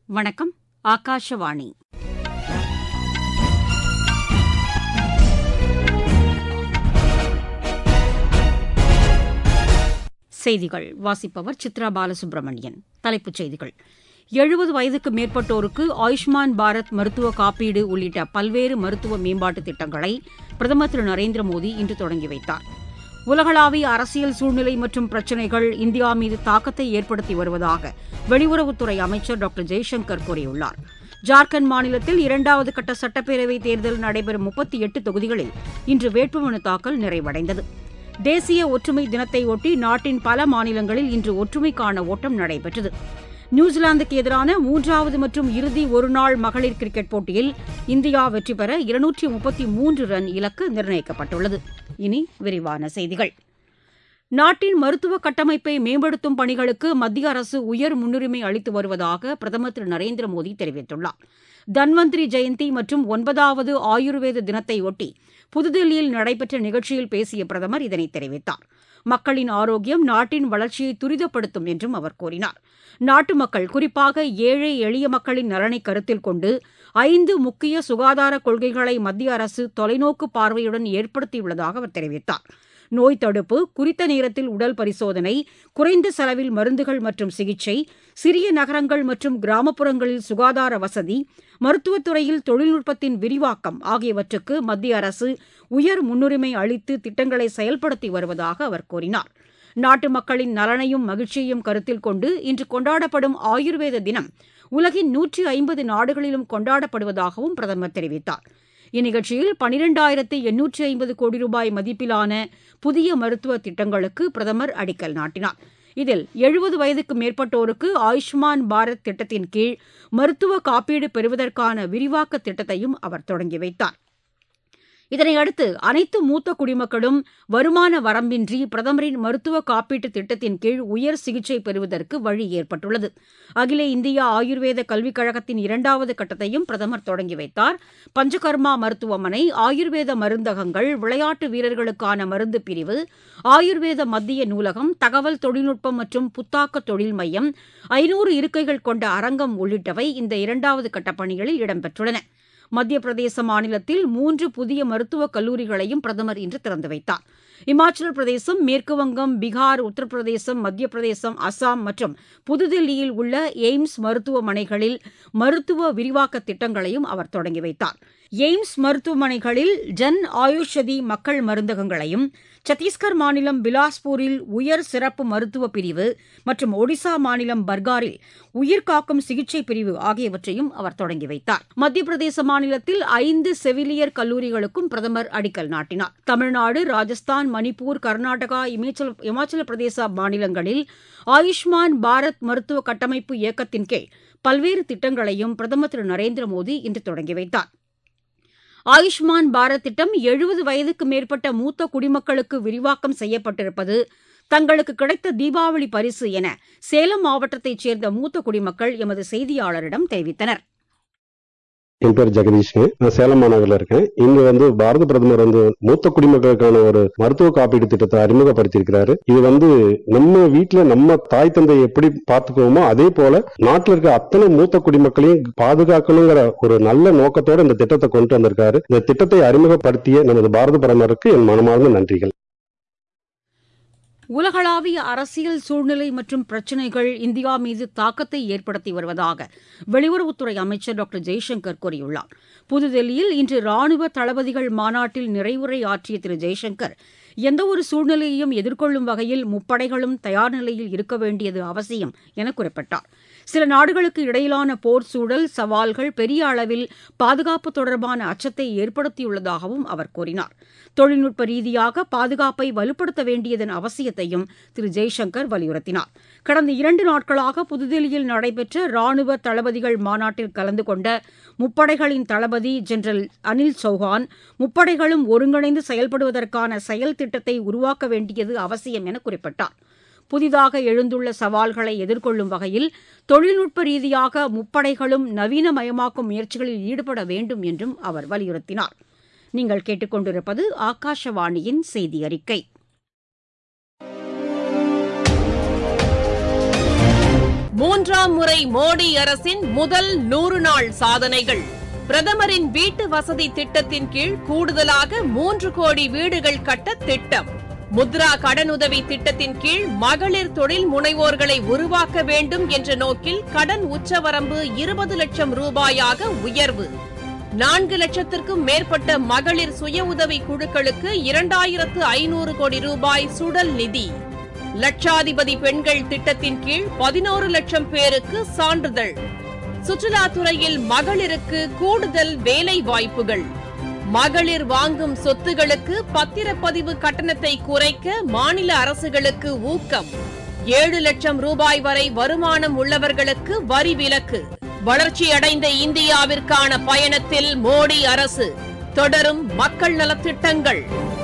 வணக்கம் ஆகாஷவாணி செய்திகள் வாசிப்பவர் சித்ரா பாலசுப்ரமணியன் தலைப்புச் செய்திகள் எழுபது வயதுக்கு மேற்பட்டோருக்கு ஆயுஷ்மான் பாரத் மருத்துவ காப்பீடு உள்ளிட்ட பல்வேறு மருத்துவ மேம்பாட்டு திட்டங்களை பிரதமர் திரு நரேந்திர மோடி இன்று தொடங்கி வைத்தார் உலகளாவிய அரசியல் சூழ்நிலை மற்றும் பிரச்சினைகள் இந்தியா மீது தாக்கத்தை ஏற்படுத்தி வருவதாக வெளியுறவுத்துறை அமைச்சர் டாக்டர் ஜெய்சங்கர் கூறியுள்ளார் ஜார்க்கண்ட் மாநிலத்தில் இரண்டாவது கட்ட சட்டப்பேரவைத் தேர்தல் நடைபெறும் முப்பத்தி எட்டு தொகுதிகளில் இன்று வேட்புமனு தாக்கல் நிறைவடைந்தது தேசிய ஒற்றுமை தினத்தையொட்டி நாட்டின் பல மாநிலங்களில் இன்று ஒற்றுமைக்கான ஓட்டம் நடைபெற்றது நியூசிலாந்துக்கு எதிரான மூன்றாவது மற்றும் இறுதி ஒருநாள் மகளிர் கிரிக்கெட் போட்டியில் இந்தியா வெற்றி பெற இருநூற்றி முப்பத்தி மூன்று ரன் இலக்கு நிர்ணயிக்கப்பட்டுள்ளது இனி விரிவான செய்திகள் நாட்டின் மருத்துவ கட்டமைப்பை மேம்படுத்தும் பணிகளுக்கு மத்திய அரசு உயர் முன்னுரிமை அளித்து வருவதாக பிரதமர் திரு நரேந்திர மோடி தெரிவித்துள்ளார் தன்வந்திரி ஜெயந்தி மற்றும் ஒன்பதாவது ஆயுர்வேத தினத்தையொட்டி புதுதில்லியில் நடைபெற்ற நிகழ்ச்சியில் பேசிய பிரதமர் இதனை தெரிவித்தார் மக்களின் ஆரோக்கியம் நாட்டின் வளர்ச்சியை துரிதப்படுத்தும் என்றும் அவர் கூறினார் நாட்டு மக்கள் குறிப்பாக ஏழை எளிய மக்களின் நலனை கருத்தில் கொண்டு ஐந்து முக்கிய சுகாதார கொள்கைகளை மத்திய அரசு தொலைநோக்கு பார்வையுடன் ஏற்படுத்தியுள்ளதாக அவர் தெரிவித்தார் நோய் தடுப்பு குறித்த நேரத்தில் உடல் பரிசோதனை குறைந்த செலவில் மருந்துகள் மற்றும் சிகிச்சை சிறிய நகரங்கள் மற்றும் கிராமப்புறங்களில் சுகாதார வசதி மருத்துவத்துறையில் தொழில்நுட்பத்தின் விரிவாக்கம் ஆகியவற்றுக்கு மத்திய அரசு உயர் முன்னுரிமை அளித்து திட்டங்களை செயல்படுத்தி வருவதாக அவர் கூறினார் நாட்டு மக்களின் நலனையும் மகிழ்ச்சியையும் கருத்தில் கொண்டு இன்று கொண்டாடப்படும் ஆயுர்வேத தினம் உலகின் நூற்றி ஐம்பது நாடுகளிலும் கொண்டாடப்படுவதாகவும் பிரதமர் தெரிவித்தார் இந்நிகழ்ச்சியில் பனிரெண்டாயிரத்து எண்ணூற்றி ஐம்பது கோடி ரூபாய் மதிப்பிலான புதிய மருத்துவ திட்டங்களுக்கு பிரதமர் அடிக்கல் நாட்டினார் இதில் எழுபது வயதுக்கு மேற்பட்டோருக்கு ஆயுஷ்மான் பாரத் திட்டத்தின் கீழ் மருத்துவ காப்பீடு பெறுவதற்கான விரிவாக்க திட்டத்தையும் அவர் தொடங்கி வைத்தார் இதனையடுத்து அனைத்து மூத்த குடிமக்களும் வருமான வரம்பின்றி பிரதமரின் மருத்துவ காப்பீட்டு திட்டத்தின் கீழ் உயர் சிகிச்சை பெறுவதற்கு வழி ஏற்பட்டுள்ளது அகில இந்திய ஆயுர்வேத கல்விக் கழகத்தின் இரண்டாவது கட்டத்தையும் பிரதமர் தொடங்கி வைத்தார் பஞ்சகர்மா மருத்துவமனை ஆயுர்வேத மருந்தகங்கள் விளையாட்டு வீரர்களுக்கான மருந்து பிரிவு ஆயுர்வேத மத்திய நூலகம் தகவல் தொழில்நுட்பம் மற்றும் புத்தாக்க தொழில் மையம் ஐநூறு இருக்கைகள் கொண்ட அரங்கம் உள்ளிட்டவை இந்த இரண்டாவது கட்ட பணிகளில் இடம்பெற்றுள்ளன மத்திய பிரதேச மாநிலத்தில் மூன்று புதிய மருத்துவக் கல்லூரிகளையும் பிரதமர் இன்று திறந்து வைத்தார் இமாச்சல பிரதேசம் மேற்குவங்கம் பீகார் உத்தரப்பிரதேசம் மத்திய பிரதேசம் அசாம் மற்றும் புதுதில்லியில் உள்ள எய்ம்ஸ் மருத்துவமனைகளில் மருத்துவ விரிவாக்க திட்டங்களையும் அவர் தொடங்கி வைத்தார் எய்ம்ஸ் மருத்துவமனைகளில் ஜன் ஆயுஷதி மக்கள் மருந்தகங்களையும் சத்தீஸ்கர் மாநிலம் பிலாஸ்பூரில் உயர் சிறப்பு மருத்துவ பிரிவு மற்றும் ஒடிசா மாநிலம் பர்காரில் உயிர்காக்கும் சிகிச்சை பிரிவு ஆகியவற்றையும் அவர் தொடங்கி வைத்தார் மத்திய பிரதேச மாநிலத்தில் ஐந்து செவிலியர் கல்லூரிகளுக்கும் பிரதமர் அடிக்கல் நாட்டினார் தமிழ்நாடு ராஜஸ்தான் மணிப்பூர் கர்நாடகா இமாச்சல இமாச்சல பிரதேச மாநிலங்களில் ஆயுஷ்மான் பாரத் மருத்துவ கட்டமைப்பு இயக்கத்தின் கீழ் பல்வேறு திட்டங்களையும் பிரதமர் திரு நரேந்திர மோடி இன்று தொடங்கி வைத்தார் ஆயுஷ்மான் பாரத் திட்டம் எழுபது வயதுக்கு மேற்பட்ட மூத்த குடிமக்களுக்கு விரிவாக்கம் செய்யப்பட்டிருப்பது தங்களுக்கு கிடைத்த தீபாவளி பரிசு என சேலம் மாவட்டத்தைச் சேர்ந்த மூத்த குடிமக்கள் எமது செய்தியாளரிடம் தெரிவித்தனர் என் பேர் ஜெகதீஷ் நான் சேலம் மாநகரில் இருக்கேன் இங்க வந்து பாரத பிரதமர் வந்து மூத்த குடிமக்களுக்கான ஒரு மருத்துவ காப்பீடு திட்டத்தை அறிமுகப்படுத்தியிருக்கிறாரு இது வந்து நம்ம வீட்டுல நம்ம தாய் தந்தை எப்படி பார்த்துக்குவோமோ அதே போல நாட்டில் இருக்க அத்தனை மூத்த குடிமக்களையும் பாதுகாக்கணுங்கிற ஒரு நல்ல நோக்கத்தோட இந்த திட்டத்தை கொண்டு வந்திருக்காரு இந்த திட்டத்தை அறிமுகப்படுத்திய நமது பாரத பிரதமருக்கு என் மனமார்ந்த நன்றிகள் உலகளாவிய அரசியல் சூழ்நிலை மற்றும் பிரச்சினைகள் இந்தியா மீது தாக்கத்தை ஏற்படுத்தி வருவதாக வெளியுறவுத்துறை அமைச்சர் டாக்டர் ஜெய்சங்கர் கூறியுள்ளார் புதுதில்லியில் இன்று ராணுவ தளபதிகள் மாநாட்டில் நிறைவுரை ஆற்றிய திரு ஜெய்சங்கர் எந்தவொரு சூழ்நிலையையும் எதிர்கொள்ளும் வகையில் முப்படைகளும் தயார் நிலையில் இருக்க வேண்டியது அவசியம் என குறிப்பிட்டார் சில நாடுகளுக்கு இடையிலான போர் சூழல் சவால்கள் பெரிய அளவில் பாதுகாப்பு தொடர்பான அச்சத்தை ஏற்படுத்தியுள்ளதாகவும் அவர் கூறினார் தொழில்நுட்ப ரீதியாக பாதுகாப்பை வலுப்படுத்த வேண்டியதன் அவசியத்தையும் திரு ஜெய்சங்கர் வலியுறுத்தினார் கடந்த இரண்டு நாட்களாக புதுதில்லியில் நடைபெற்ற ராணுவ தளபதிகள் மாநாட்டில் கலந்து கொண்ட முப்படைகளின் தளபதி ஜெனரல் அனில் சௌஹான் முப்படைகளும் ஒருங்கிணைந்து செயல்படுவதற்கான செயல் திட்டத்தை உருவாக்க வேண்டியது அவசியம் என குறிப்பிட்டார் புதிதாக எழுந்துள்ள சவால்களை எதிர்கொள்ளும் வகையில் தொழில்நுட்ப ரீதியாக முப்படைகளும் நவீனமயமாக்கும் முயற்சிகளில் ஈடுபட வேண்டும் என்றும் அவர் வலியுறுத்தினார் நீங்கள் கேட்டுக்கொண்டிருப்பது ஆகாஷவாணியின் செய்தி அறிக்கை மூன்றாம் முறை மோடி அரசின் முதல் நூறு நாள் சாதனைகள் பிரதமரின் வீட்டு வசதி திட்டத்தின் கீழ் கூடுதலாக மூன்று கோடி வீடுகள் கட்ட திட்டம் முத்ரா கடனுதவி திட்டத்தின் கீழ் மகளிர் தொழில் முனைவோர்களை உருவாக்க வேண்டும் என்ற நோக்கில் கடன் உச்சவரம்பு இருபது லட்சம் ரூபாயாக உயர்வு நான்கு லட்சத்திற்கும் மேற்பட்ட மகளிர் சுய உதவி குழுக்களுக்கு இரண்டாயிரத்து ஐநூறு கோடி ரூபாய் சுடல் நிதி லட்சாதிபதி பெண்கள் திட்டத்தின் கீழ் பதினோரு லட்சம் பேருக்கு சான்றிதழ் சுற்றுலாத்துறையில் மகளிருக்கு கூடுதல் வேலை வாய்ப்புகள் மகளிர் வாங்கும் சொத்துகளுக்கு பத்திரப்பதிவு கட்டணத்தை குறைக்க மாநில அரசுகளுக்கு ஊக்கம் ஏழு லட்சம் ரூபாய் வரை வருமானம் உள்ளவர்களுக்கு வரி விலக்கு வளர்ச்சியடைந்த இந்தியாவிற்கான பயணத்தில் மோடி அரசு தொடரும் மக்கள் நலத்திட்டங்கள்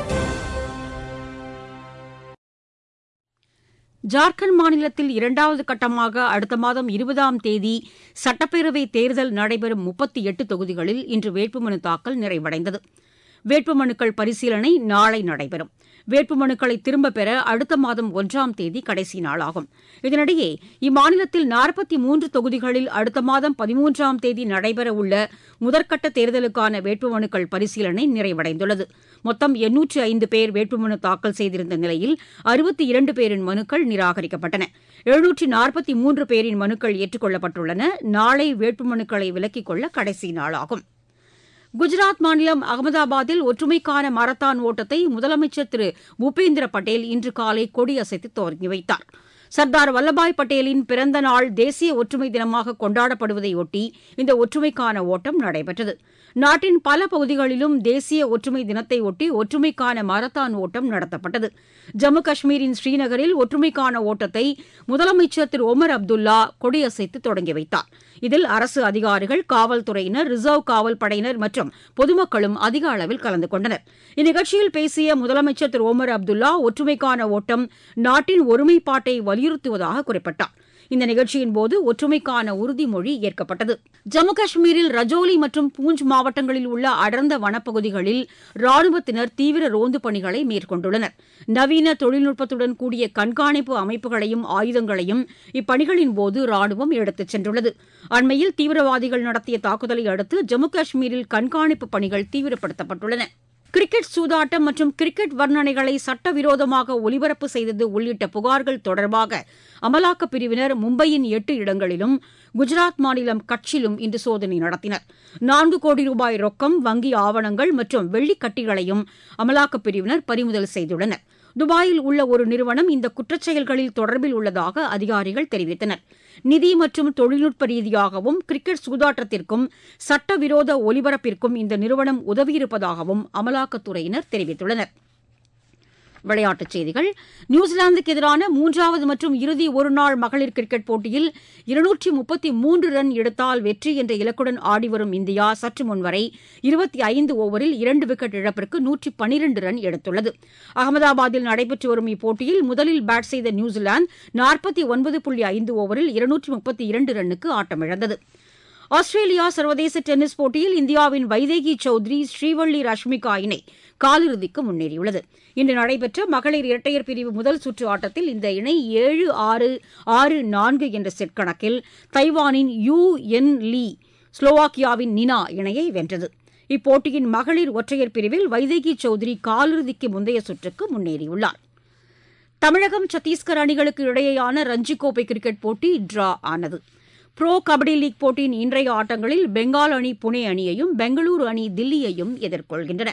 ஜார்க்கண்ட் மாநிலத்தில் இரண்டாவது கட்டமாக அடுத்த மாதம் இருபதாம் தேதி சட்டப்பேரவை தேர்தல் நடைபெறும் முப்பத்தி எட்டு தொகுதிகளில் இன்று வேட்புமனு தாக்கல் நிறைவடைந்தது வேட்புமனுக்கள் பரிசீலனை நாளை நடைபெறும் வேட்புமனுக்களை திரும்பப் பெற அடுத்த மாதம் ஒன்றாம் தேதி கடைசி நாளாகும் இதனிடையே இம்மாநிலத்தில் நாற்பத்தி மூன்று தொகுதிகளில் அடுத்த மாதம் பதிமூன்றாம் தேதி நடைபெறவுள்ள முதற்கட்ட தேர்தலுக்கான வேட்புமனுக்கள் பரிசீலனை நிறைவடைந்துள்ளது மொத்தம் எண்ணூற்று ஐந்து பேர் வேட்புமனு தாக்கல் செய்திருந்த நிலையில் அறுபத்தி இரண்டு பேரின் மனுக்கள் நிராகரிக்கப்பட்டன எழுநூற்றி நாற்பத்தி மூன்று பேரின் மனுக்கள் ஏற்றுக்கொள்ளப்பட்டுள்ளன நாளை வேட்புமனுக்களை விலக்கிக் கொள்ள கடைசி நாளாகும் குஜராத் மாநிலம் அகமதாபாத்தில் ஒற்றுமைக்கான மரத்தான் ஓட்டத்தை முதலமைச்சர் திரு பூபேந்திர பட்டேல் இன்று காலை கொடியசைத்து தொடங்கி வைத்தார் சர்தார் வல்லபாய் பட்டேலின் பிறந்த நாள் தேசிய ஒற்றுமை தினமாக கொண்டாடப்படுவதையொட்டி இந்த ஒற்றுமைக்கான ஓட்டம் நடைபெற்றது நாட்டின் பல பகுதிகளிலும் தேசிய ஒற்றுமை தினத்தை ஒட்டி ஒற்றுமைக்கான மரத்தான் ஓட்டம் நடத்தப்பட்டது ஜம்மு காஷ்மீரின் ஸ்ரீநகரில் ஒற்றுமைக்கான ஓட்டத்தை முதலமைச்சர் திரு ஒமர் அப்துல்லா கொடியசைத்து தொடங்கி வைத்தார் இதில் அரசு அதிகாரிகள் காவல்துறையினர் ரிசர்வ் காவல் படையினர் மற்றும் பொதுமக்களும் அதிக அளவில் கலந்து கொண்டனர் இந்நிகழ்ச்சியில் பேசிய முதலமைச்சர் திரு ஒமர் அப்துல்லா ஒற்றுமைக்கான ஓட்டம் நாட்டின் ஒருமைப்பாட்டை வலியுறுத்துவதாக குறிப்பிட்டார் இந்த நிகழ்ச்சியின் போது ஒற்றுமைக்கான உறுதிமொழி ஏற்கப்பட்டது ஜம்மு காஷ்மீரில் ரஜோலி மற்றும் பூஞ்ச் மாவட்டங்களில் உள்ள அடர்ந்த வனப்பகுதிகளில் ராணுவத்தினர் தீவிர ரோந்து பணிகளை மேற்கொண்டுள்ளனர் நவீன தொழில்நுட்பத்துடன் கூடிய கண்காணிப்பு அமைப்புகளையும் ஆயுதங்களையும் இப்பணிகளின் போது ராணுவம் எடுத்துச் சென்றுள்ளது அண்மையில் தீவிரவாதிகள் நடத்திய தாக்குதலை அடுத்து ஜம்மு காஷ்மீரில் கண்காணிப்பு பணிகள் தீவிரப்படுத்தப்பட்டுள்ளன கிரிக்கெட் சூதாட்டம் மற்றும் கிரிக்கெட் வர்ணனைகளை சட்டவிரோதமாக ஒலிபரப்பு செய்தது உள்ளிட்ட புகார்கள் தொடர்பாக அமலாக்கப் பிரிவினர் மும்பையின் எட்டு இடங்களிலும் குஜராத் மாநிலம் கட்சிலும் இன்று சோதனை நடத்தினர் நான்கு கோடி ரூபாய் ரொக்கம் வங்கி ஆவணங்கள் மற்றும் வெள்ளிக் கட்டிகளையும் அமலாக்கப் பிரிவினர் பறிமுதல் செய்துள்ளனர் துபாயில் உள்ள ஒரு நிறுவனம் இந்த குற்றச்செயல்களில் தொடர்பில் உள்ளதாக அதிகாரிகள் தெரிவித்தனர் நிதி மற்றும் தொழில்நுட்ப ரீதியாகவும் கிரிக்கெட் சூதாட்டத்திற்கும் சட்டவிரோத ஒலிபரப்பிற்கும் இந்த நிறுவனம் உதவியிருப்பதாகவும் அமலாக்கத்துறையினர் தெரிவித்துள்ளனர் விளையாட்டுச் செய்திகள் நியூசிலாந்துக்கு எதிரான மூன்றாவது மற்றும் இறுதி ஒருநாள் மகளிர் கிரிக்கெட் போட்டியில் இருநூற்றி முப்பத்தி மூன்று ரன் எடுத்தால் வெற்றி என்ற இலக்குடன் ஆடிவரும் இந்தியா சற்று முன்வரை இருபத்தி ஐந்து ஓவரில் இரண்டு விக்கெட் இழப்பிற்கு நூற்றி பனிரண்டு ரன் எடுத்துள்ளது அகமதாபாத்தில் நடைபெற்று வரும் இப்போட்டியில் முதலில் பேட் செய்த நியூசிலாந்து நாற்பத்தி ஒன்பது புள்ளி ஐந்து ஓவரில் இருநூற்றி முப்பத்தி இரண்டு ரன்னுக்கு ஆட்டமிழந்தது ஆஸ்திரேலியா சர்வதேச டென்னிஸ் போட்டியில் இந்தியாவின் வைதேகி சௌத்ரி ஸ்ரீவள்ளி ரஷ்மிகா இணை காலிறுதிக்கு முன்னேறியுள்ளது இன்று நடைபெற்ற மகளிர் இரட்டையர் பிரிவு முதல் சுற்று ஆட்டத்தில் இந்த இணை ஏழு ஆறு ஆறு நான்கு என்ற செட் கணக்கில் தைவானின் யூ என் லீ ஸ்லோவாக்கியாவின் நினா இணையை வென்றது இப்போட்டியின் மகளிர் ஒற்றையர் பிரிவில் வைதேகி சௌத்ரி காலிறுதிக்கு முந்தைய சுற்றுக்கு முன்னேறியுள்ளார் தமிழகம் சத்தீஸ்கர் அணிகளுக்கு இடையேயான ரஞ்சி கோப்பை கிரிக்கெட் போட்டி டிரா ஆனது புரோ கபடி லீக் போட்டியின் இன்றைய ஆட்டங்களில் பெங்கால் அணி புனே அணியையும் பெங்களூரு அணி தில்லியையும் எதிர்கொள்கின்றன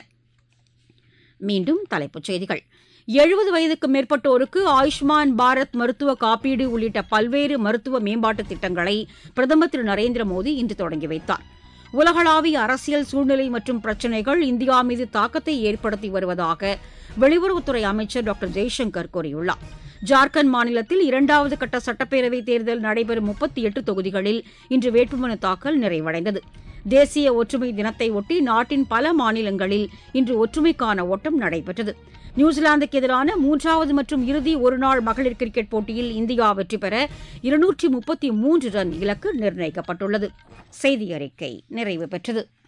மீண்டும் தலைப்புச் செய்திகள் எழுபது வயதுக்கு மேற்பட்டோருக்கு ஆயுஷ்மான் பாரத் மருத்துவ காப்பீடு உள்ளிட்ட பல்வேறு மருத்துவ மேம்பாட்டு திட்டங்களை பிரதமர் திரு நரேந்திர மோடி இன்று தொடங்கி வைத்தார் உலகளாவிய அரசியல் சூழ்நிலை மற்றும் பிரச்சினைகள் இந்தியா மீது தாக்கத்தை ஏற்படுத்தி வருவதாக வெளியுறவுத்துறை அமைச்சர் டாக்டர் ஜெய்சங்கர் கூறியுள்ளார் ஜார்க்கண்ட் மாநிலத்தில் இரண்டாவது கட்ட சட்டப்பேரவைத் தேர்தல் நடைபெறும் முப்பத்தி எட்டு தொகுதிகளில் இன்று வேட்புமனு தாக்கல் நிறைவடைந்தது தேசிய ஒற்றுமை தினத்தை ஒட்டி நாட்டின் பல மாநிலங்களில் இன்று ஒற்றுமைக்கான ஓட்டம் நடைபெற்றது நியூசிலாந்துக்கு எதிரான மூன்றாவது மற்றும் இறுதி ஒருநாள் மகளிர் கிரிக்கெட் போட்டியில் இந்தியா வெற்றி பெற இருநூற்றி முப்பத்தி மூன்று ரன் இலக்கு நிர்ணயிக்கப்பட்டுள்ளது செய்தி அறிக்கை நிறைவு பெற்றது